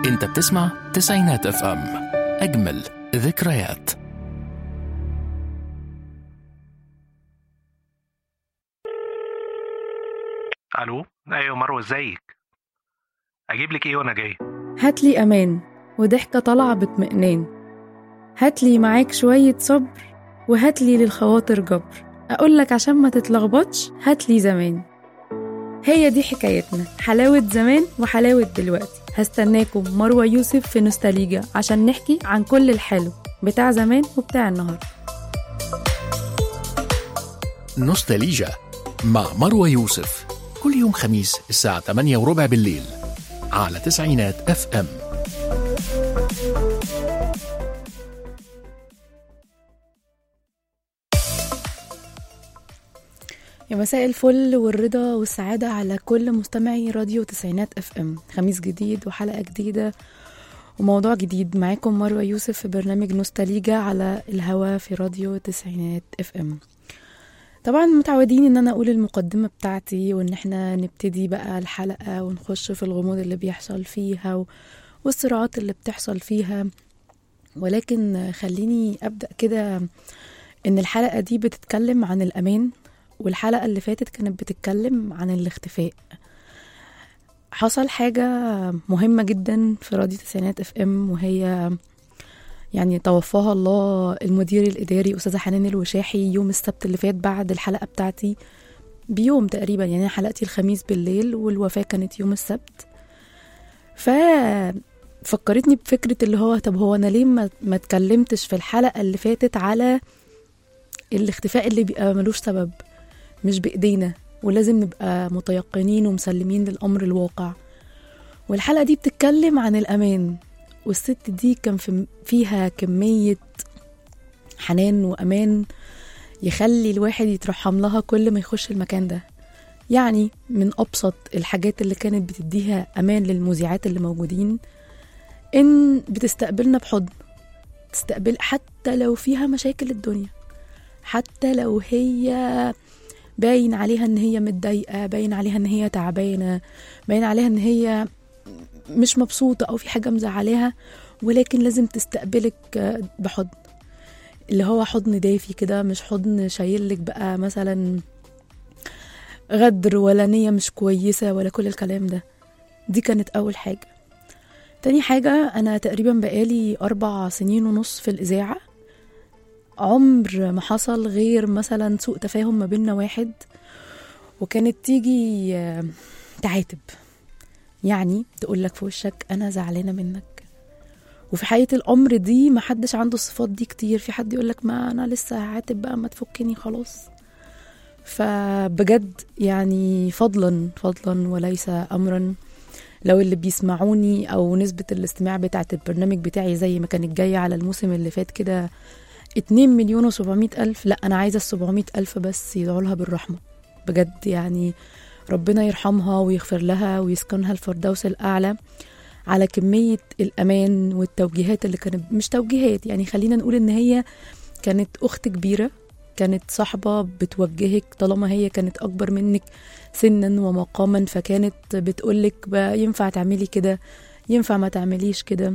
انت بتسمع تسعينات اف ام اجمل ذكريات الو ايوه مروه ازيك اجيب لك ايه وانا جاي هاتلي أمان وضحكة طالعة باطمئنان هاتلي معاك شوية صبر وهاتلي للخواطر جبر أقولك عشان ما تتلخبطش هاتلي زمان هي دي حكايتنا حلاوة زمان وحلاوة دلوقتي هستناكم مروة يوسف في نوستاليجا عشان نحكي عن كل الحلو بتاع زمان وبتاع النهاردة نوستاليجا مع مروة يوسف كل يوم خميس الساعة 8 وربع بالليل على تسعينات اف ام يا مساء الفل والرضا والسعادة على كل مستمعي راديو تسعينات اف ام خميس جديد وحلقة جديدة وموضوع جديد معاكم مروة يوسف في برنامج نوستاليجا على الهوا في راديو تسعينات اف ام طبعا متعودين ان انا اقول المقدمة بتاعتي وان احنا نبتدي بقى الحلقة ونخش في الغموض اللي بيحصل فيها و- والصراعات اللي بتحصل فيها ولكن خليني ابدأ كده ان الحلقة دي بتتكلم عن الامان والحلقة اللي فاتت كانت بتتكلم عن الاختفاء حصل حاجة مهمة جدا في راديو تسعينات اف ام وهي يعني توفاها الله المدير الإداري أستاذة حنان الوشاحي يوم السبت اللي فات بعد الحلقة بتاعتي بيوم تقريبا يعني أنا حلقتي الخميس بالليل والوفاة كانت يوم السبت ففكرتني بفكرة اللي هو طب هو أنا ليه ما, ما اتكلمتش في الحلقة اللي فاتت على الاختفاء اللي بيبقى ملوش سبب مش بإيدينا ولازم نبقى متيقنين ومسلمين للأمر الواقع والحلقة دي بتتكلم عن الأمان والست دي كان في فيها كمية حنان وأمان يخلي الواحد يترحم لها كل ما يخش المكان ده يعني من أبسط الحاجات اللي كانت بتديها أمان للمذيعات اللي موجودين إن بتستقبلنا بحضن تستقبل حتى لو فيها مشاكل الدنيا حتى لو هي باين عليها ان هي متضايقه باين عليها ان هي تعبانه باين عليها ان هي مش مبسوطه او في حاجه مزعلاها ولكن لازم تستقبلك آه، بحضن اللي هو حضن دافي كده مش حضن شايلك بقى مثلا غدر ولا نية مش كويسة ولا كل الكلام ده دي كانت أول حاجة تاني حاجة أنا تقريبا بقالي أربع سنين ونص في الإذاعة عمر ما حصل غير مثلا سوء تفاهم ما بيننا واحد وكانت تيجي آه، تعاتب يعني تقول لك في وشك انا زعلانه منك وفي حقيقه الامر دي ما حدش عنده الصفات دي كتير في حد يقول لك ما انا لسه هعاتب بقى ما تفكني خلاص فبجد يعني فضلا فضلا وليس امرا لو اللي بيسمعوني او نسبه الاستماع بتاعت البرنامج بتاعي زي ما كانت جايه على الموسم اللي فات كده 2 مليون و700 الف لا انا عايزه ال 700 الف بس يدعوا لها بالرحمه بجد يعني ربنا يرحمها ويغفر لها ويسكنها الفردوس الأعلى على كمية الأمان والتوجيهات اللي كانت مش توجيهات يعني خلينا نقول إن هي كانت أخت كبيرة كانت صاحبة بتوجهك طالما هي كانت أكبر منك سنا ومقاما فكانت بتقولك بقى ينفع تعملي كده ينفع ما تعمليش كده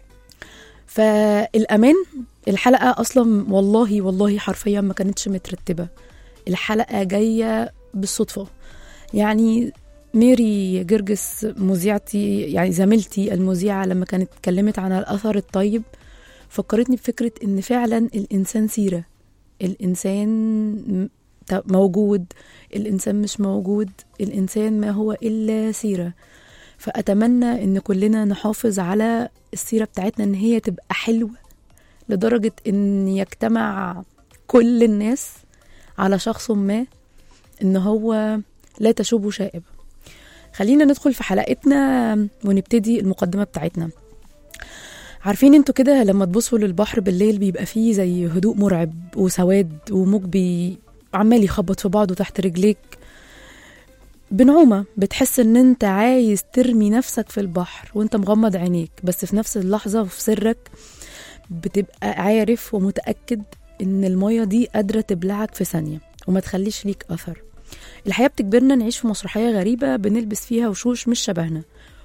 فالأمان الحلقة أصلا والله والله حرفيا ما كانتش مترتبة الحلقة جاية بالصدفة يعني ميري جرجس مذيعتي يعني زميلتي المذيعة لما كانت اتكلمت عن الأثر الطيب فكرتني بفكرة إن فعلا الإنسان سيرة الإنسان م- ت- موجود الإنسان مش موجود الإنسان ما هو إلا سيرة فأتمنى إن كلنا نحافظ على السيرة بتاعتنا إن هي تبقى حلوة لدرجة إن يجتمع كل الناس على شخص ما إن هو لا تشوب شائبة خلينا ندخل في حلقتنا ونبتدي المقدمة بتاعتنا عارفين انتوا كده لما تبصوا للبحر بالليل بيبقى فيه زي هدوء مرعب وسواد وموج بي عمال يخبط في بعضه تحت رجليك بنعومة بتحس ان انت عايز ترمي نفسك في البحر وانت مغمض عينيك بس في نفس اللحظة وفي سرك بتبقى عارف ومتأكد ان المية دي قادرة تبلعك في ثانية وما تخليش ليك أثر الحياة بتجبرنا نعيش في مسرحية غريبة بنلبس فيها وشوش مش شبهنا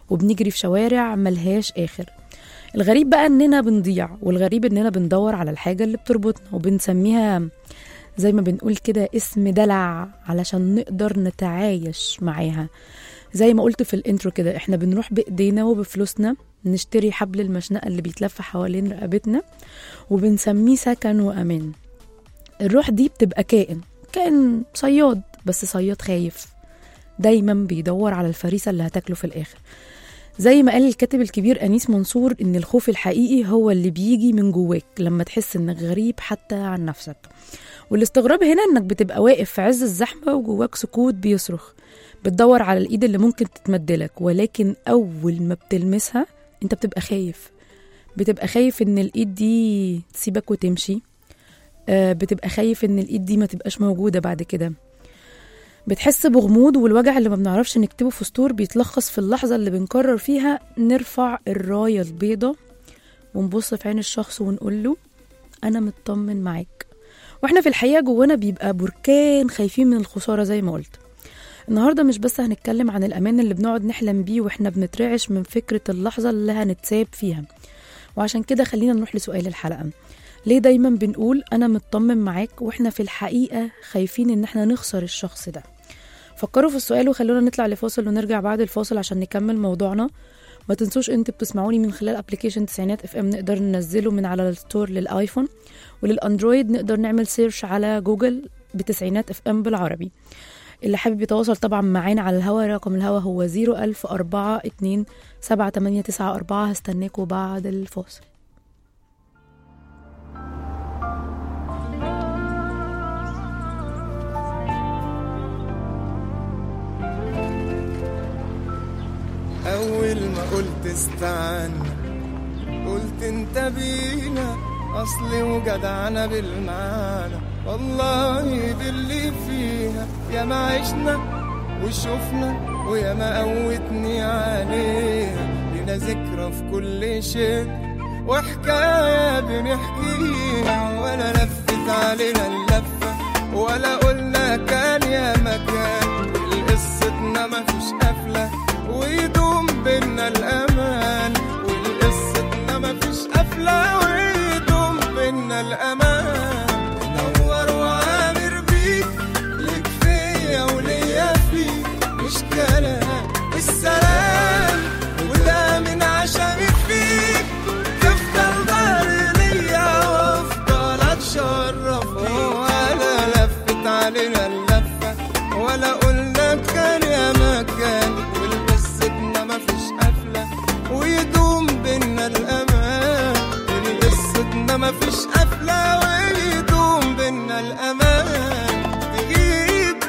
وبنجري في شوارع ملهاش آخر الغريب بقى إننا بنضيع والغريب إننا بندور على الحاجة اللي بتربطنا وبنسميها زي ما بنقول كده اسم دلع علشان نقدر نتعايش معاها زي ما قلت في الانترو كده احنا بنروح بايدينا وبفلوسنا نشتري حبل المشنقة اللي بيتلف حوالين رقبتنا وبنسميه سكن وأمان الروح دي بتبقى كائن كائن صياد بس صياد خايف دايما بيدور على الفريسة اللي هتاكله في الآخر زي ما قال الكاتب الكبير أنيس منصور إن الخوف الحقيقي هو اللي بيجي من جواك لما تحس إنك غريب حتى عن نفسك والاستغراب هنا إنك بتبقى واقف في عز الزحمة وجواك سكوت بيصرخ بتدور على الإيد اللي ممكن تتمدلك ولكن أول ما بتلمسها أنت بتبقى خايف بتبقى خايف إن الإيد دي تسيبك وتمشي آه، بتبقى خايف إن الإيد دي ما تبقاش موجودة بعد كده بتحس بغموض والوجع اللي ما بنعرفش نكتبه في سطور بيتلخص في اللحظة اللي بنقرر فيها نرفع الراية البيضة ونبص في عين الشخص ونقول له أنا مطمن معاك واحنا في الحقيقة جوانا بيبقى بركان خايفين من الخسارة زي ما قلت النهاردة مش بس هنتكلم عن الأمان اللي بنقعد نحلم بيه واحنا بنترعش من فكرة اللحظة اللي هنتساب فيها وعشان كده خلينا نروح لسؤال الحلقة ليه دايما بنقول أنا مطمن معاك واحنا في الحقيقة خايفين إن احنا نخسر الشخص ده فكروا في السؤال وخلونا نطلع لفاصل ونرجع بعد الفاصل عشان نكمل موضوعنا ما تنسوش انتوا بتسمعوني من خلال ابلكيشن تسعينات اف ام نقدر ننزله من على الستور للايفون وللاندرويد نقدر نعمل سيرش على جوجل بتسعينات اف ام بالعربي اللي حابب يتواصل طبعا معانا على الهوا رقم الهوا هو 01042 7894 هستناكوا بعد الفاصل أول ما قلت استنى قلت انت بينا أصلي وجدعنا بالمعنى والله باللي فيها يا ما عشنا وشفنا ويا ما قوتني عليها لنا ذكرى في كل شيء وحكاية بنحكيها ولا لفت علينا اللفة ولا قلنا كان يا مكان قصتنا مفيش قفلة ويدوم بينا الأمان والقصتنا مفيش قفلة ويدوم بينا الأمان نور وعامر بيك ليك فيا وليا فيك مش كلام السلام وده من عشاني فيك تفضل ضهري ليا وافضل اتشرف بيك ولا لفت علينا اللفة ولا قلنا كان يا مكان والقصتنا مفيش قفلة ويدوم بينا الأمان قصتنا مفيش قفلة ويدوم بينا الأمان تغيب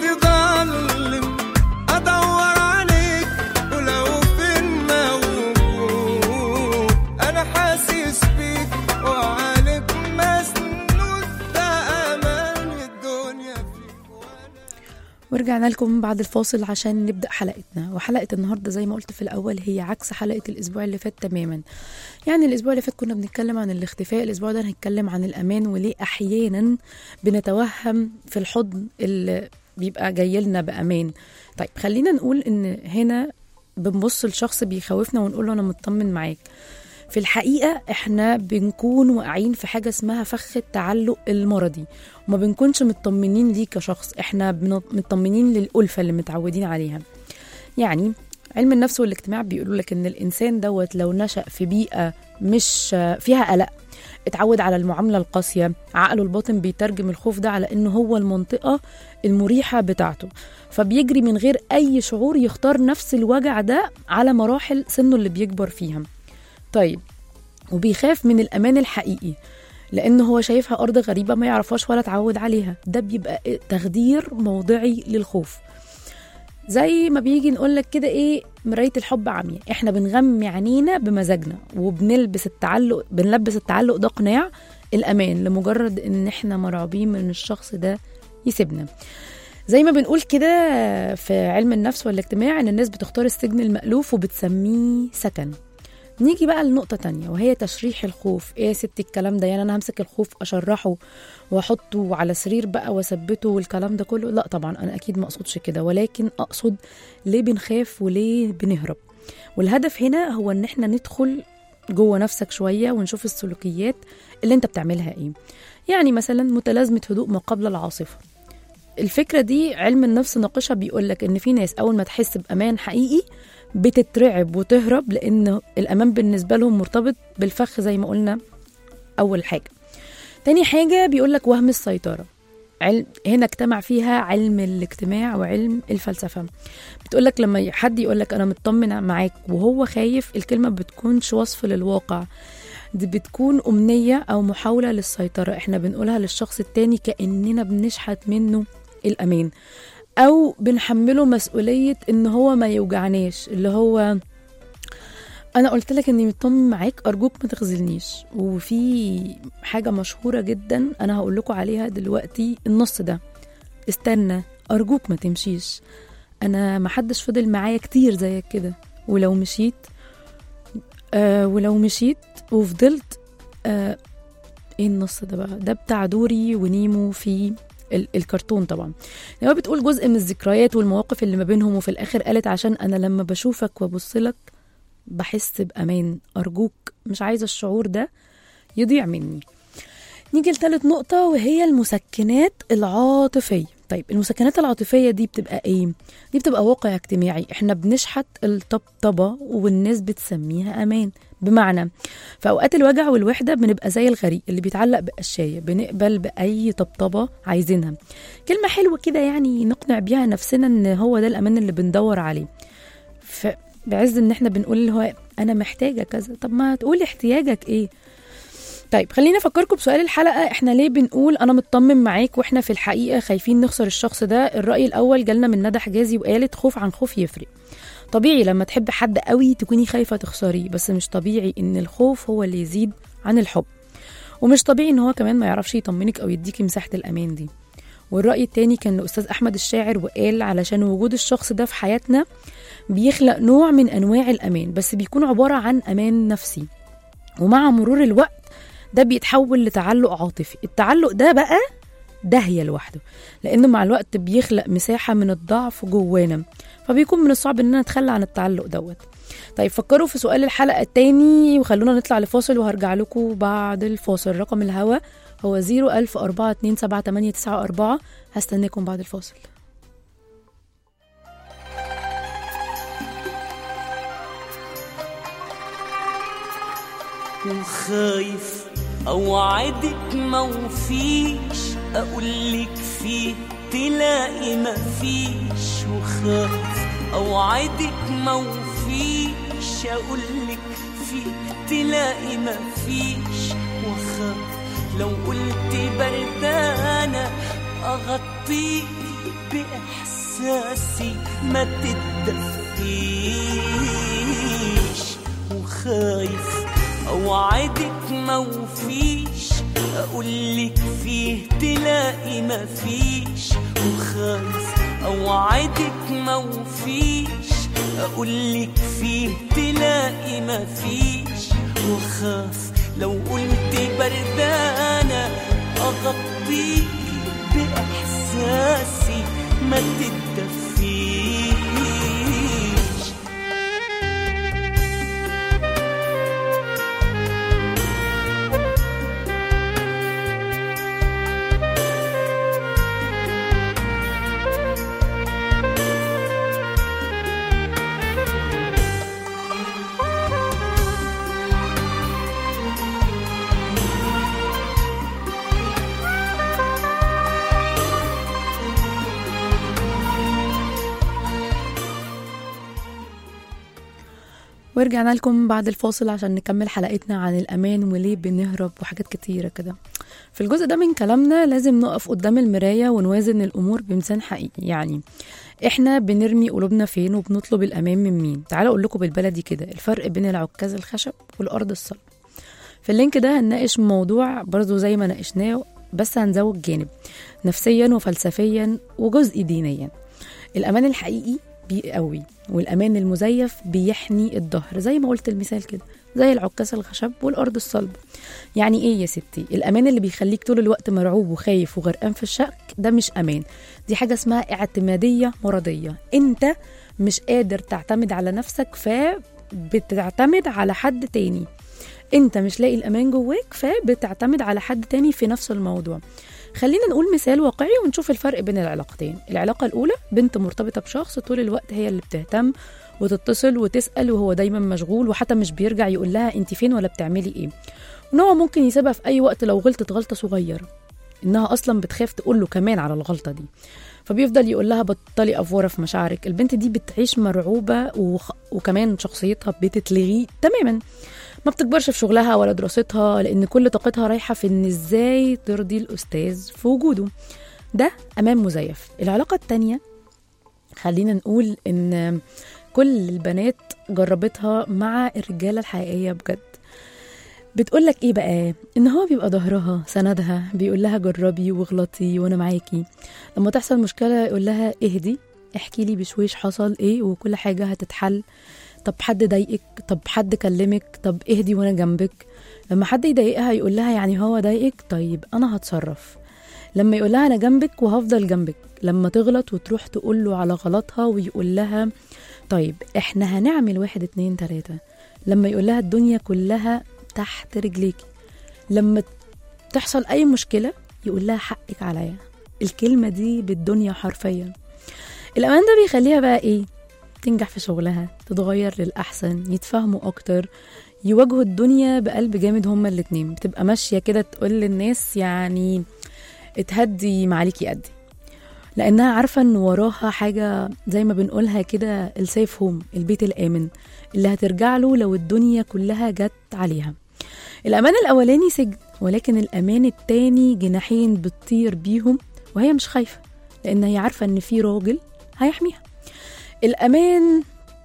تضلم أدور عليك ولو فين موجود أنا حاسس بيك وعليك مسنود ده أمان الدنيا فيك وأنا ورجعنا لكم بعد الفاصل عشان نبدأ حلقتنا وحلقة النهاردة زي ما قلت في الأول هي عكس حلقة الأسبوع اللي فات تماما يعني الأسبوع اللي فات كنا بنتكلم عن الاختفاء الأسبوع ده هنتكلم عن الأمان وليه أحيانا بنتوهم في الحضن اللي بيبقى جاي لنا بأمان طيب خلينا نقول إن هنا بنبص لشخص بيخوفنا ونقول له أنا مطمن معاك في الحقيقة احنا بنكون واقعين في حاجة اسمها فخ التعلق المرضي وما بنكونش مطمنين ليه كشخص احنا بن- مطمنين للألفة اللي متعودين عليها يعني علم النفس والاجتماع بيقولوا لك ان الانسان دوت لو نشأ في بيئة مش فيها قلق اتعود على المعاملة القاسية عقله الباطن بيترجم الخوف ده على انه هو المنطقة المريحة بتاعته فبيجري من غير اي شعور يختار نفس الوجع ده على مراحل سنه اللي بيكبر فيها طيب وبيخاف من الأمان الحقيقي لأنه هو شايفها أرض غريبة ما يعرفهاش ولا اتعود عليها ده بيبقى تخدير موضعي للخوف زي ما بيجي نقول لك كده ايه مرايه الحب عمياء احنا بنغمي عينينا بمزاجنا وبنلبس التعلق بنلبس التعلق ده قناع الامان لمجرد ان احنا مرعوبين من الشخص ده يسيبنا زي ما بنقول كده في علم النفس والاجتماع ان الناس بتختار السجن المألوف وبتسميه سكن نيجي بقى لنقطة تانية وهي تشريح الخوف ايه يا ستي الكلام ده يعني انا همسك الخوف اشرحه واحطه على سرير بقى واثبته والكلام ده كله لا طبعا انا اكيد ما اقصدش كده ولكن اقصد ليه بنخاف وليه بنهرب والهدف هنا هو ان احنا ندخل جوه نفسك شويه ونشوف السلوكيات اللي انت بتعملها ايه يعني مثلا متلازمه هدوء ما قبل العاصفه الفكره دي علم النفس ناقشها بيقول لك ان في ناس اول ما تحس بامان حقيقي بتترعب وتهرب لان الامان بالنسبه لهم مرتبط بالفخ زي ما قلنا اول حاجه تاني حاجه بيقول لك وهم السيطره علم هنا اجتمع فيها علم الاجتماع وعلم الفلسفه بتقول لك لما حد يقول لك انا مطمن معاك وهو خايف الكلمه بتكونش وصف للواقع دي بتكون أمنية أو محاولة للسيطرة احنا بنقولها للشخص التاني كأننا بنشحت منه الأمان أو بنحمله مسؤولية إن هو ما يوجعناش اللي هو أنا قلت لك إني مطمن معاك أرجوك ما تخذلنيش وفي حاجة مشهورة جدا أنا هقول لكم عليها دلوقتي النص ده استنى أرجوك ما تمشيش أنا محدش فضل معايا كتير زيك كده ولو مشيت آه ولو مشيت وفضلت آه ايه النص ده بقى ده بتاع دوري ونيمو في ال- الكرتون طبعا هو بتقول جزء من الذكريات والمواقف اللي ما بينهم وفي الاخر قالت عشان انا لما بشوفك وابص لك بحس بامان ارجوك مش عايزه الشعور ده يضيع مني نيجي لثالث نقطة وهي المسكنات العاطفية طيب المسكنات العاطفية دي بتبقى ايه؟ دي بتبقى واقع اجتماعي احنا بنشحت الطبطبة والناس بتسميها امان بمعنى في اوقات الوجع والوحدة بنبقى زي الغريق اللي بيتعلق بقشاية بنقبل بأي طبطبة عايزينها كلمة حلوة كده يعني نقنع بيها نفسنا ان هو ده الامان اللي بندور عليه فبعز ان احنا بنقول اللي هو انا محتاجة كذا طب ما تقولي احتياجك ايه طيب خلينا افكركم بسؤال الحلقه احنا ليه بنقول انا مطمن معاك واحنا في الحقيقه خايفين نخسر الشخص ده الراي الاول جالنا من ندى حجازي وقالت خوف عن خوف يفرق طبيعي لما تحب حد قوي تكوني خايفه تخسريه بس مش طبيعي ان الخوف هو اللي يزيد عن الحب ومش طبيعي ان هو كمان ما يعرفش يطمنك او يديكي مساحه الامان دي والرأي التاني كان لأستاذ أحمد الشاعر وقال علشان وجود الشخص ده في حياتنا بيخلق نوع من أنواع الأمان بس بيكون عبارة عن أمان نفسي ومع مرور الوقت ده بيتحول لتعلق عاطفي التعلق ده بقى داهية لوحده لأنه مع الوقت بيخلق مساحة من الضعف جوانا فبيكون من الصعب إننا نتخلى عن التعلق دوت طيب فكروا في سؤال الحلقة التاني وخلونا نطلع لفاصل وهرجع لكم بعد الفاصل رقم الهوا هو 010427894 هستناكم بعد الفاصل وخايف اوعدك ما وفيش اقولك فيه تلاقي ما فيش وخايف اوعدك ما وفيش اقولك فيه تلاقي ما فيش وخايف لو قلت بردانة اغطيك باحساسي ما تتدفيش وخايف اوعدك ما وفيش اقولك فيه تلاقي ما فيش وخايف اوعدك ما وفيش اقولك فيه تلاقي ما فيش وخاف لو قلت بردانة اغطيك باحساسي ما تتدفيش ورجعنا لكم بعد الفاصل عشان نكمل حلقتنا عن الأمان وليه بنهرب وحاجات كتيرة كده في الجزء ده من كلامنا لازم نقف قدام المراية ونوازن الأمور بميزان حقيقي يعني احنا بنرمي قلوبنا فين وبنطلب الأمان من مين تعالوا أقول لكم بالبلدي كده الفرق بين العكاز الخشب والأرض الصلب في اللينك ده هنناقش موضوع برضو زي ما ناقشناه بس هنزود جانب نفسيا وفلسفيا وجزء دينيا الأمان الحقيقي بيقوي والأمان المزيف بيحني الظهر زي ما قلت المثال كده زي العكاز الخشب والأرض الصلب يعني إيه يا ستي الأمان اللي بيخليك طول الوقت مرعوب وخايف وغرقان في الشك ده مش أمان دي حاجة اسمها اعتمادية مرضية أنت مش قادر تعتمد على نفسك فبتعتمد على حد تاني انت مش لاقي الامان جواك فبتعتمد على حد تاني في نفس الموضوع خلينا نقول مثال واقعي ونشوف الفرق بين العلاقتين العلاقة الأولى بنت مرتبطة بشخص طول الوقت هي اللي بتهتم وتتصل وتسأل وهو دايما مشغول وحتى مش بيرجع يقول لها انت فين ولا بتعملي ايه وان هو ممكن يسيبها في اي وقت لو غلطت غلطة صغيرة انها اصلا بتخاف تقول له كمان على الغلطة دي فبيفضل يقول لها بطلي افوره في مشاعرك البنت دي بتعيش مرعوبه وخ... وكمان شخصيتها بتتلغي تماما ما بتكبرش في شغلها ولا دراستها لان كل طاقتها رايحه في ان ازاي ترضي الاستاذ في وجوده ده امان مزيف العلاقه التانية خلينا نقول ان كل البنات جربتها مع الرجاله الحقيقيه بجد بتقول لك ايه بقى ان هو بيبقى ظهرها سندها بيقول لها جربي واغلطي وانا معاكي لما تحصل مشكله يقول لها اهدي احكي لي بشويش حصل ايه وكل حاجه هتتحل طب حد ضايقك طب حد كلمك طب اهدي وانا جنبك لما حد يضايقها يقول لها يعني هو ضايقك طيب انا هتصرف لما يقول لها انا جنبك وهفضل جنبك لما تغلط وتروح تقول له على غلطها ويقول لها طيب احنا هنعمل واحد اتنين تلاتة لما يقول لها الدنيا كلها تحت رجليكي لما تحصل اي مشكله يقول لها حقك عليا الكلمه دي بالدنيا حرفيا الامان ده بيخليها بقى ايه تنجح في شغلها تتغير للاحسن يتفاهموا اكتر يواجهوا الدنيا بقلب جامد هما الاتنين بتبقى ماشيه كده تقول للناس يعني اتهدي معاليكي قدي لانها عارفه ان وراها حاجه زي ما بنقولها كده السيف هوم البيت الامن اللي هترجع له لو الدنيا كلها جت عليها الأمان الأولاني سجن ولكن الأمان التاني جناحين بتطير بيهم وهي مش خايفة لأن هي عارفة إن في راجل هيحميها الأمان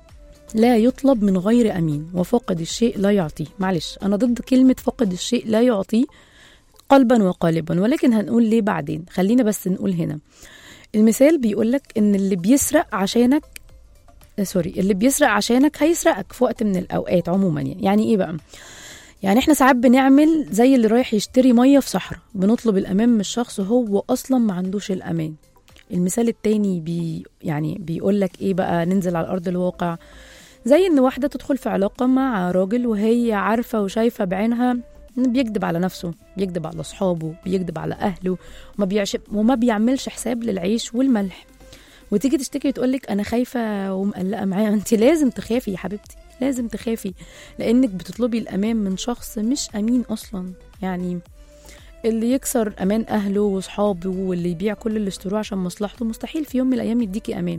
لا يطلب من غير أمين وفاقد الشيء لا يعطيه معلش أنا ضد كلمة فاقد الشيء لا يعطيه قلبا وقالبا ولكن هنقول ليه بعدين خلينا بس نقول هنا المثال بيقولك إن اللي بيسرق عشانك سوري اللي بيسرق عشانك هيسرقك في وقت من الأوقات عموما يعني يعني إيه بقى يعني احنا ساعات بنعمل زي اللي رايح يشتري ميه في صحراء بنطلب الامان من الشخص هو اصلا ما عندوش الامان المثال التاني بي يعني بيقول لك ايه بقى ننزل على ارض الواقع زي ان واحده تدخل في علاقه مع راجل وهي عارفه وشايفه بعينها إن بيكذب على نفسه بيكذب على اصحابه بيكذب على اهله وما, بيعش... وما بيعملش حساب للعيش والملح وتيجي تشتكي تقولك انا خايفه ومقلقه معاه انت لازم تخافي يا حبيبتي لازم تخافي لانك بتطلبي الامان من شخص مش امين اصلا يعني اللي يكسر امان اهله واصحابه واللي يبيع كل اللي اشتروه عشان مصلحته مستحيل في يوم من الايام يديكي امان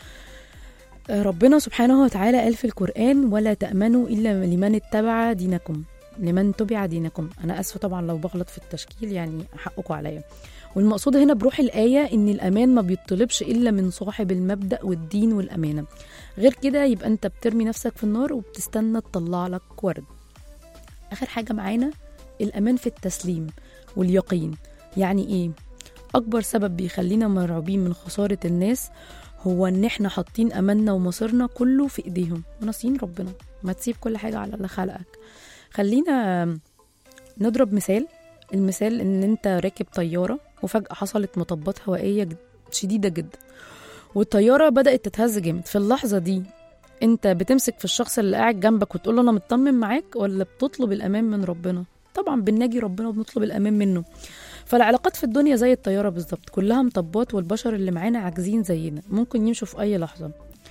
ربنا سبحانه وتعالى قال في القرآن ولا تأمنوا إلا لمن اتبع دينكم لمن تبع دينكم أنا أسفة طبعا لو بغلط في التشكيل يعني حقكم عليا والمقصود هنا بروح الآية إن الأمان ما بيطلبش إلا من صاحب المبدأ والدين والأمانة غير كده يبقى أنت بترمي نفسك في النار وبتستنى تطلع لك ورد آخر حاجة معانا الأمان في التسليم واليقين يعني إيه؟ أكبر سبب بيخلينا مرعوبين من خسارة الناس هو إن إحنا حاطين أماننا ومصيرنا كله في إيديهم وناسيين ربنا ما تسيب كل حاجة على اللي خلقك خلينا نضرب مثال المثال إن أنت راكب طيارة وفجأة حصلت مطبات هوائية جد- شديدة جدا والطيارة بدأت تتهز جامد في اللحظة دي انت بتمسك في الشخص اللي قاعد جنبك وتقول له انا مطمن معاك ولا بتطلب الامان من ربنا طبعا بنناجي ربنا وبنطلب الامان منه فالعلاقات في الدنيا زي الطياره بالظبط كلها مطبات والبشر اللي معانا عاجزين زينا ممكن يمشوا في اي لحظه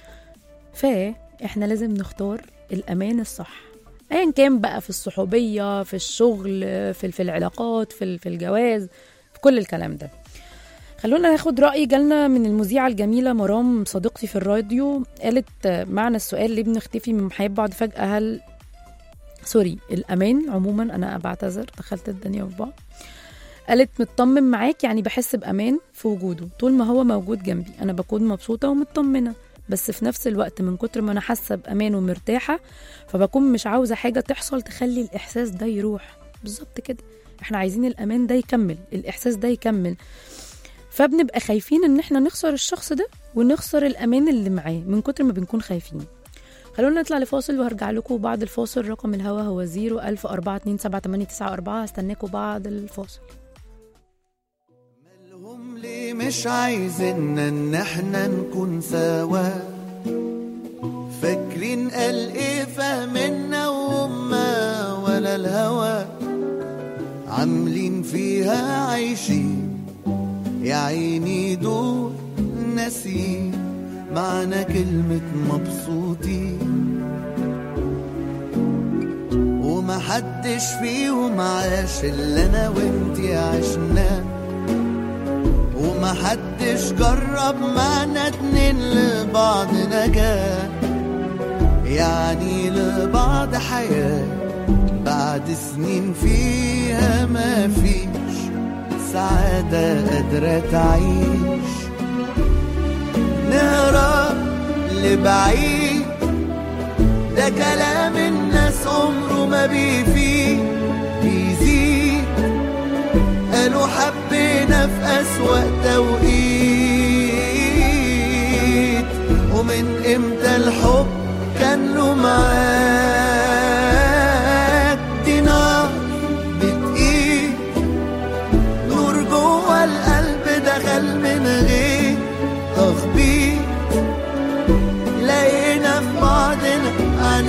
فاحنا لازم نختار الامان الصح ايا كان بقى في الصحوبيه في الشغل في في العلاقات في في الجواز في كل الكلام ده خلونا ناخد رأي جالنا من المذيعة الجميلة مرام صديقتي في الراديو قالت آه، معنى السؤال ليه بنختفي من حياة بعض فجأة هل سوري الأمان عموما أنا بعتذر دخلت الدنيا في بعض قالت مطمن معاك يعني بحس بأمان في وجوده طول ما هو موجود جنبي أنا بكون مبسوطة ومطمنة بس في نفس الوقت من كتر ما أنا حاسة بأمان ومرتاحة فبكون مش عاوزة حاجة تحصل تخلي الإحساس ده يروح بالظبط كده احنا عايزين الأمان ده يكمل الإحساس ده يكمل فبنبقى خايفين ان احنا نخسر الشخص ده ونخسر الامان اللي معاه من كتر ما بنكون خايفين خلونا نطلع لفاصل وهرجع لكم بعد الفاصل رقم الهوا هو 010427894 هستناكم بعد الفاصل هم ليه مش عايزيننا ان احنا نكون سوا فاكرين قال ايه فهمنا وهما ولا الهوى عاملين فيها عايشين يا عيني دول ناسين معنى كلمة مبسوطين ومحدش فيهم عاش اللي انا وانتي عشناه ومحدش جرب معنا اتنين لبعض نجاة يعني لبعض حياة بعد سنين فيها ما فيش سعادة قادرة تعيش نهرب لبعيد ده كلام الناس عمره ما بيفيد بيزيد قالوا حبينا في أسوأ توقيت ومن امتى الحب كان له معاد دي نار بتقيد نور جوه القلب دخل من غير تخبيط لقينا في بعضنا عن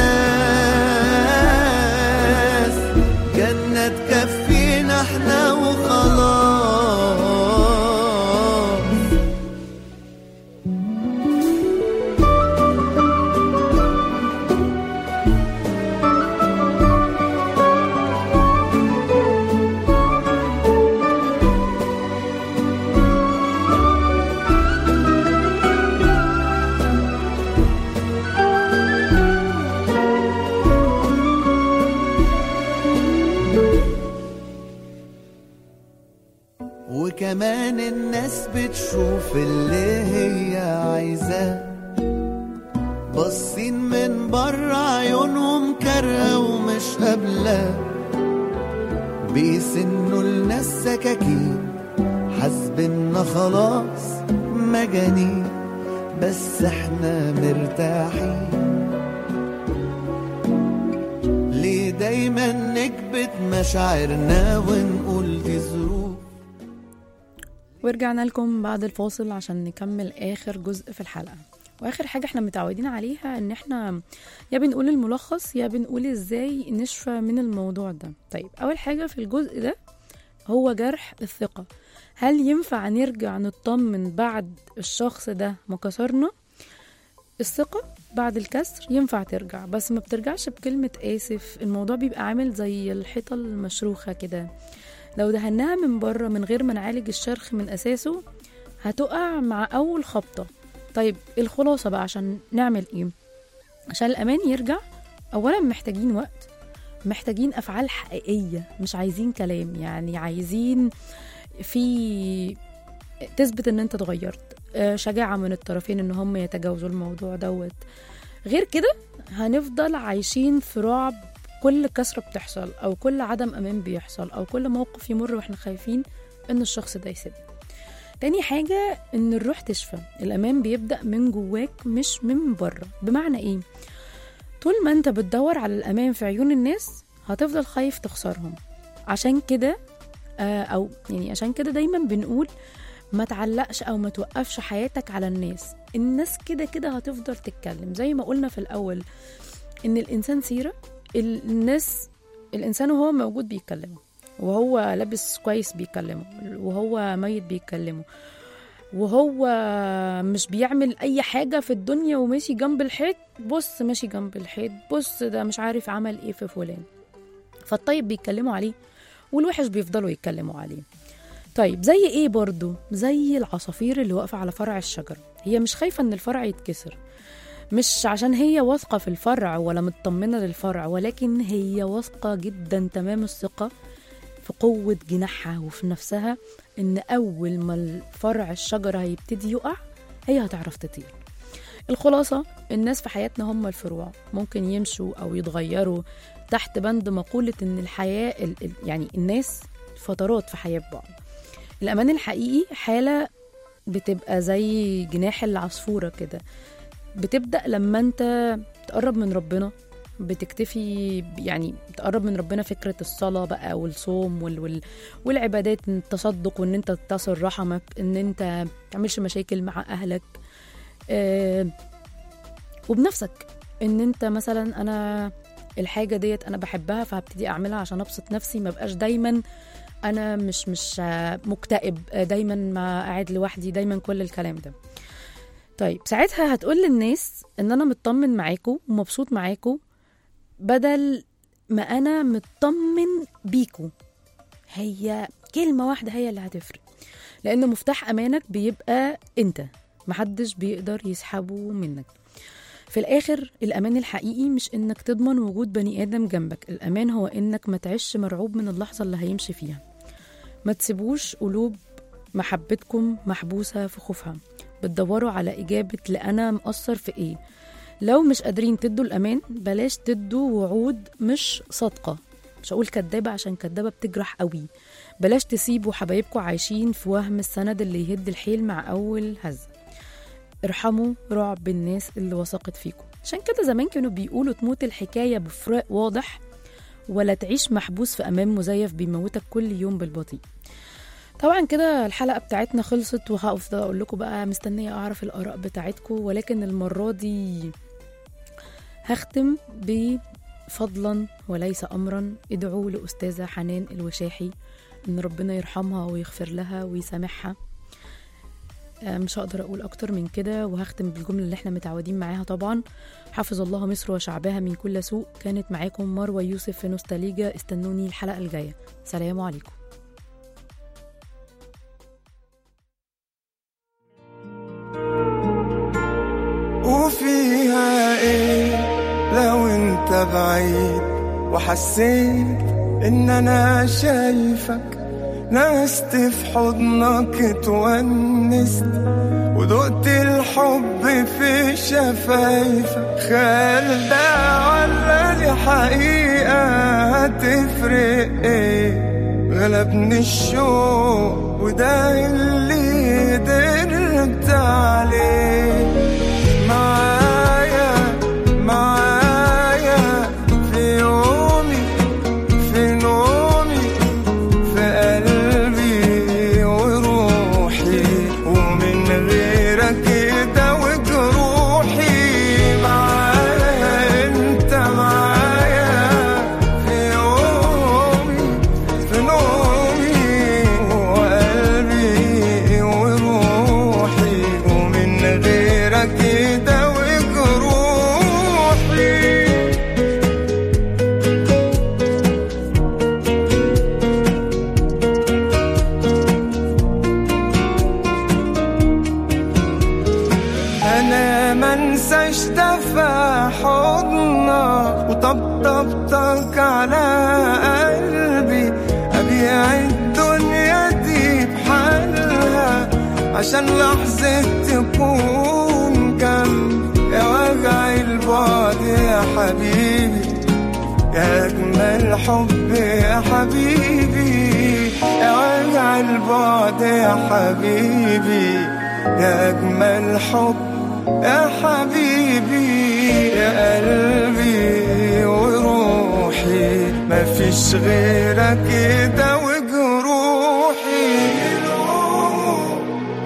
الناس جنة تكفينا احنا وخلاص وكمان الناس بتشوف اللي هي عايزاه باصين من بره عيونهم كارهة ومش قابلة بيسنوا الناس سكاكين حاسبنا خلاص مجانين بس احنا مرتاحين ليه دايما نكبت مشاعرنا ونقول دي ظروف ورجعنا لكم بعد الفاصل عشان نكمل آخر جزء في الحلقة وآخر حاجة احنا متعودين عليها ان احنا يا بنقول الملخص يا بنقول ازاي نشفى من الموضوع ده طيب أول حاجة في الجزء ده هو جرح الثقة هل ينفع نرجع نطمن بعد الشخص ده ما كسرنا الثقة بعد الكسر ينفع ترجع بس ما بترجعش بكلمة آسف الموضوع بيبقى عامل زي الحيطة المشروخة كده لو دهناها من بره من غير ما نعالج الشرخ من أساسه هتقع مع أول خبطة طيب الخلاصة بقى عشان نعمل إيه عشان الأمان يرجع أولا محتاجين وقت محتاجين أفعال حقيقية مش عايزين كلام يعني عايزين في تثبت ان انت اتغيرت آه، شجاعة من الطرفين ان هم يتجاوزوا الموضوع دوت غير كده هنفضل عايشين في رعب كل كسرة بتحصل او كل عدم امان بيحصل او كل موقف يمر واحنا خايفين ان الشخص ده يسيبنا تاني حاجة ان الروح تشفى الامان بيبدأ من جواك مش من بره بمعنى ايه طول ما انت بتدور على الامان في عيون الناس هتفضل خايف تخسرهم عشان كده آه، او يعني عشان كده دايما بنقول ما تعلقش او ما توقفش حياتك على الناس الناس كده كده هتفضل تتكلم زي ما قلنا في الاول ان الانسان سيره ال- الناس الانسان وهو موجود بيتكلمه وهو لابس كويس بيكلمه وهو ميت بيكلمه وهو مش بيعمل اي حاجه في الدنيا وماشي جنب الحيط بص ماشي جنب الحيط بص ده مش عارف عمل ايه في فلان فالطيب بيتكلموا عليه والوحش بيفضلوا يتكلموا عليه طيب زي ايه برضو زي العصافير اللي واقفة على فرع الشجرة هي مش خايفة ان الفرع يتكسر مش عشان هي واثقة في الفرع ولا مطمنة للفرع ولكن هي واثقة جدا تمام الثقة في قوة جناحها وفي نفسها ان اول ما الفرع الشجرة هيبتدي يقع هي هتعرف تطير الخلاصة الناس في حياتنا هم الفروع ممكن يمشوا أو يتغيروا تحت بند مقولة إن الحياة ال- ال- يعني الناس فترات في حياة بعض الأمان الحقيقي حالة بتبقى زي جناح العصفورة كده بتبدأ لما أنت تقرب من ربنا بتكتفي يعني تقرب من ربنا فكرة الصلاة بقى والصوم وال وال والعبادات إن التصدق وإن أنت تصل رحمك إن أنت تعملش مشاكل مع أهلك آه وبنفسك ان انت مثلا انا الحاجه ديت انا بحبها فهبتدي اعملها عشان ابسط نفسي ما بقاش دايما انا مش مش آه، مكتئب آه، دايما ما قاعد لوحدي دايما كل الكلام ده طيب ساعتها هتقول للناس ان انا مطمن معاكو ومبسوط معاكو بدل ما انا مطمن بيكو هي كلمة واحدة هي اللي هتفرق لأن مفتاح أمانك بيبقى أنت محدش بيقدر يسحبه منك في الآخر الأمان الحقيقي مش إنك تضمن وجود بني آدم جنبك الأمان هو إنك ما تعيش مرعوب من اللحظة اللي هيمشي فيها ما تسيبوش قلوب محبتكم محبوسة في خوفها بتدوروا على إجابة لأنا مقصر في إيه لو مش قادرين تدوا الأمان بلاش تدوا وعود مش صادقة مش هقول كدابة عشان كدابة بتجرح قوي بلاش تسيبوا حبايبكم عايشين في وهم السند اللي يهد الحيل مع أول هز ارحموا رعب الناس اللي وثقت فيكم عشان كده زمان كانوا بيقولوا تموت الحكاية بفراق واضح ولا تعيش محبوس في أمان مزيف بيموتك كل يوم بالبطيء طبعا كده الحلقة بتاعتنا خلصت وهفضل أقول لكم بقى مستنية أعرف الآراء بتاعتكم ولكن المرة دي هختم بفضلا وليس أمرا ادعوا لأستاذة حنان الوشاحي إن ربنا يرحمها ويغفر لها ويسامحها آه، مش هقدر أقول أكتر من كده وهختم بالجملة اللي احنا متعودين معاها طبعا حفظ الله مصر وشعبها من كل سوء كانت معاكم مروة يوسف في نوستاليجا استنوني الحلقة الجاية سلام عليكم وفيها ايه لو انت بعيد وحسيت ان انا شايفك نست في حضنك اتونست ودقت الحب في شفايفك خيال ده ولا دي حقيقة هتفرق ايه غلبني الشوق وده اللي قدرت عليه معايا معايا في يومي في نومي في قلبي وروحي ومن غيرك كده وجروحي معايا انت معايا في يومي في نومي وقلبي وروحي ومن غيرك كده وجروحي انا منساش دفع حضنك وطبطبتك على قلبي ابيع الدنيا دي بحالها عشان لحظة تكون جنبي يا وجع البعد يا حبيبي يا أجمل حب يا حبيبي يا وجع البعد يا حبيبي يا أجمل حب يا حبيبي يا قلبي وروحي مفيش غيرك كده وجروحي يلوموا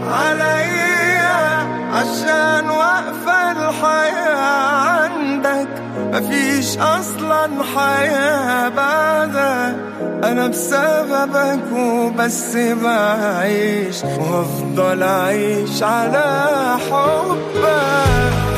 عليا عشان واقفة الحياة عندك مفيش أصلا حياة بعدك أنا بسببك وبس بعيش وأفضل أعيش على حبك